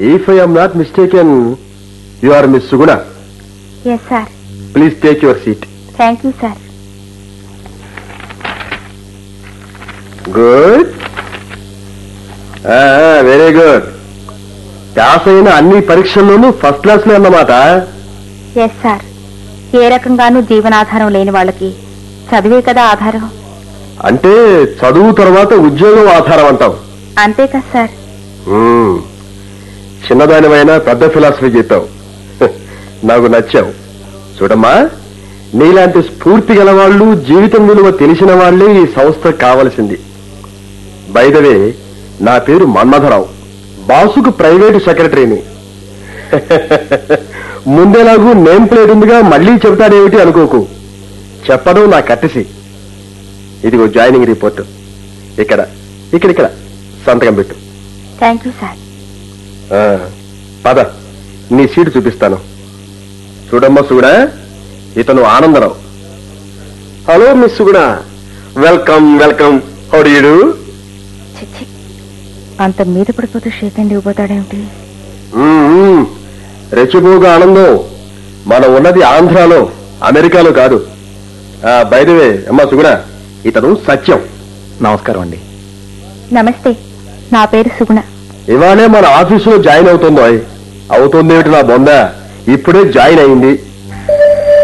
If I'm not mistaken you are Miss Suguna yes sir please take your seat thank you sir good very good pass అయిన అన్ని పరీక్షల్లోనూ first class లో అన్నమాట yes sir ఏ రకంగానూ జీవనాధారం లేని వాళ్ళకి చదివే కదా ఆధారం అంటే చదువు తర్వాత ఉద్యోగం ఆధారం అంటాం అంతే కదా సార్ మ్మ్. చిన్నదానివైనా పెద్ద ఫిలాసఫీ చెప్పావు హ, నాకు నచ్చావు చూడమ్మా నీలాంటి స్ఫూర్తి గల వాళ్ళు జీవితం విలువ తెలిసిన వాళ్లే ఈ సంస్థ కావలసింది బైదవే నా పేరు మన్మథరావు బాసుకు ప్రైవేటు సెక్రటరీని ముందేలాగూ నేమ్ ప్లేట్ ఉందిగా మళ్ళీ చెబుతాడేమిటి అనుకోకు చెప్పడం నా కట్టసి ఇదిగో జాయినింగ్ రిపోర్ట్ ఇక్కడ ఇక్కడ ఇక్కడ సంతకం పెట్టు థ్యాంక్ యూ సార్ ఆ, పద నీ సీటు చూపిస్తాను చూడమ్మా సుగుణ ఇతను Anandarao hello Miss Suguna welcome welcome హౌడీడు చిచ్చి అంత మీద పడిపోతే షేక్ అండ్ ఇవ్వబోతాడేమిటి రెచ్చిపోగా ఆనందం మనం ఉన్నది ఆంధ్రాలో అమెరికాలో కాదు బయటవే అమ్మా సుగుణ ఇతను సత్యం నమస్కారం అండి నమస్తే నా పేరు సుగుణ ఇవాళే మన ఆఫీసులో జాయిన్ అవుతుందో అవుతుందేమిటి నా బొంద ఇప్పుడే జాయిన్ అయింది